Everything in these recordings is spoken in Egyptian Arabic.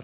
الحظائر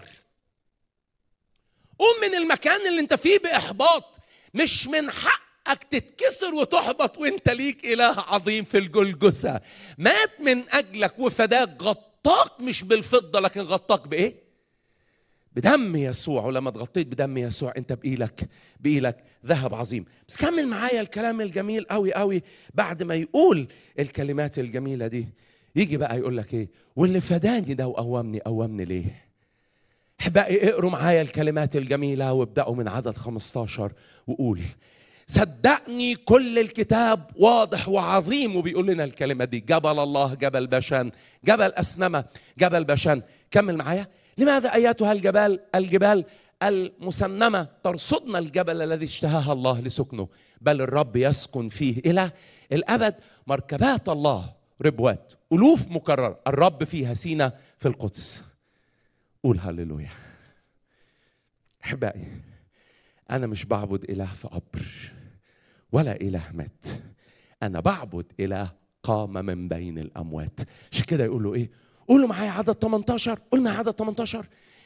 قوم من المكان اللي انت فيه باحباط مش من حقك تتكسر وتحبط وانت ليك اله عظيم في الجلجسه مات من اجلك وفداك غطاك مش بالفضه لكن غطاك بايه بدم يسوع ولما اتغطيت بدم يسوع انت بايلك بايلك ذهب عظيم بس كمل معايا الكلام الجميل قوي قوي بعد ما يقول الكلمات الجميله دي يجي بقى يقول لك ايه واللي فداني ده وقومني قومني ليه احبائي اقروا معايا الكلمات الجميله وابداوا من عدد 15 وقول صدقني كل الكتاب واضح وعظيم وبيقول لنا الكلمه دي جبل الله جبل بشان جبل اسنمه جبل بشان كمل معايا لماذا اياتها الجبال الجبال المسنمه ترصدنا الجبل الذي اشتهاها الله لسكنه بل الرب يسكن فيه الى الابد مركبات الله ربوات الوف مكرره الرب فيها سينا في القدس قول هللويا احبائي انا مش بعبد اله في قبر ولا اله مات انا بعبد اله قام من بين الاموات عشان كده يقول له ايه قولوا معايا عدد 18 قول معايا عدد 18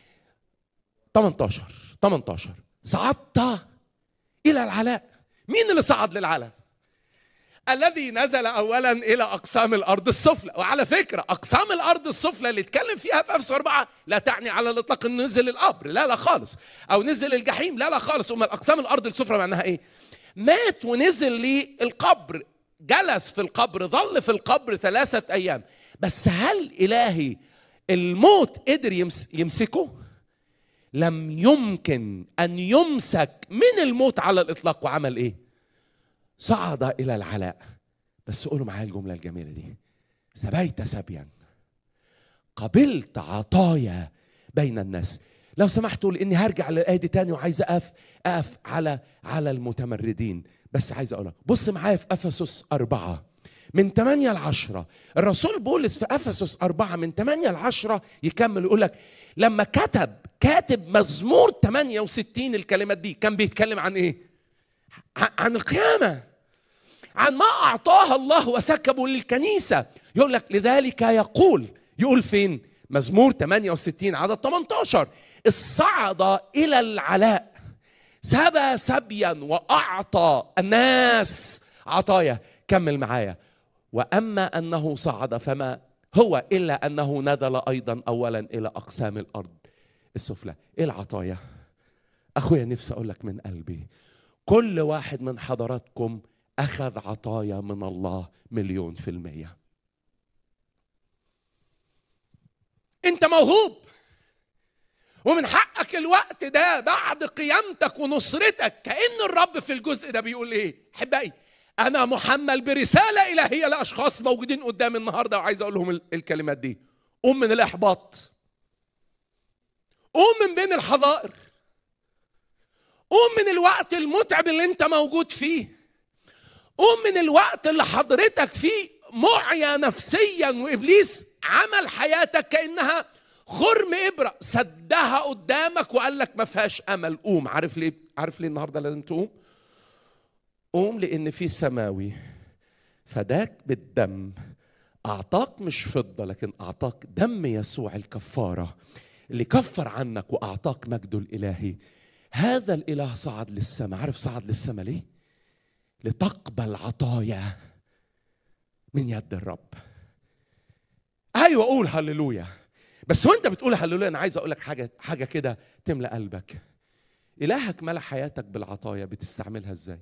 18 18 صعدت الى العلاء مين اللي صعد للعلاء الذي نزل اولا الى اقسام الارض السفلى وعلى فكره اقسام الارض السفلى اللي اتكلم فيها في افسس اربعه لا تعني على الاطلاق انه نزل القبر لا لا خالص او نزل الجحيم لا لا خالص امال اقسام الارض السفلى معناها ايه مات ونزل للقبر جلس في القبر ظل في القبر ثلاثه ايام بس هل الهي الموت قدر يمس يمسكه لم يمكن ان يمسك من الموت على الاطلاق وعمل ايه صعد الى العلاء بس قولوا معايا الجمله الجميله دي سبيت سبيا قبلت عطايا بين الناس لو سمحتوا لاني هرجع للايه دي تاني وعايز اقف اقف على على المتمردين بس عايز اقول لك بص معايا في افسس أربعة من 8 ل 10 الرسول بولس في افسس أربعة من 8 ل 10 يكمل يقول لك لما كتب كاتب مزمور 68 الكلمات دي كان بيتكلم عن ايه؟ عن القيامه عن ما اعطاها الله وسكبه للكنيسه يقول لك لذلك يقول يقول فين مزمور 68 عدد 18 الصعد الى العلاء سبى سبيا واعطى الناس عطايا كمل معايا واما انه صعد فما هو الا انه نزل ايضا اولا الى اقسام الارض السفلى ايه العطايا اخويا نفسي اقول لك من قلبي كل واحد من حضراتكم اخذ عطايا من الله مليون في الميه انت موهوب ومن حقك الوقت ده بعد قيامتك ونصرتك كأن الرب في الجزء ده بيقول ايه احبائي انا محمل برسالة الهية لاشخاص موجودين قدامي النهاردة وعايز اقول لهم الكلمات دي قوم من الاحباط قوم من بين الحظائر قوم من الوقت المتعب اللي انت موجود فيه قوم من الوقت اللي حضرتك فيه معيا نفسيا وابليس عمل حياتك كانها خرم ابره سدها قدامك وقال لك ما فيهاش امل قوم عارف ليه عارف ليه النهارده لازم تقوم قوم لان في سماوي فداك بالدم اعطاك مش فضه لكن اعطاك دم يسوع الكفاره اللي كفر عنك واعطاك مجده الالهي هذا الاله صعد للسماء عارف صعد للسماء ليه لتقبل عطايا من يد الرب ايوه قول هللويا بس وانت بتقول هللويا انا عايز اقول لك حاجه حاجه كده تملى قلبك الهك ملا حياتك بالعطايا بتستعملها ازاي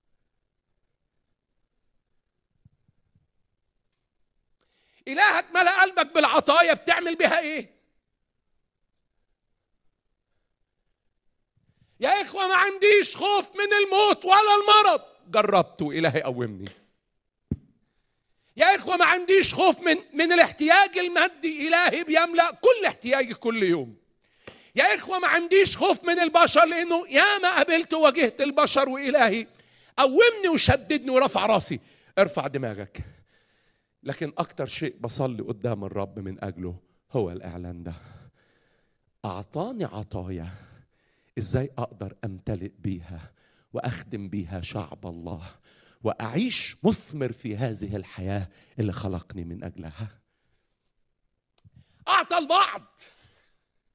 الهك ملا قلبك بالعطايا بتعمل بها ايه يا اخوه ما عنديش خوف من الموت ولا المرض جربت الهي قومني يا اخوه ما عنديش خوف من من الاحتياج المادي الهي بيملا كل احتياجي كل يوم يا اخوه ما عنديش خوف من البشر لانه يا ما قابلت وواجهت البشر والهي قومني وشددني ورفع راسي ارفع دماغك لكن اكتر شيء بصلي قدام الرب من اجله هو الاعلان ده اعطاني عطايا ازاي اقدر امتلئ بيها واخدم بيها شعب الله واعيش مثمر في هذه الحياه اللي خلقني من اجلها اعطى البعض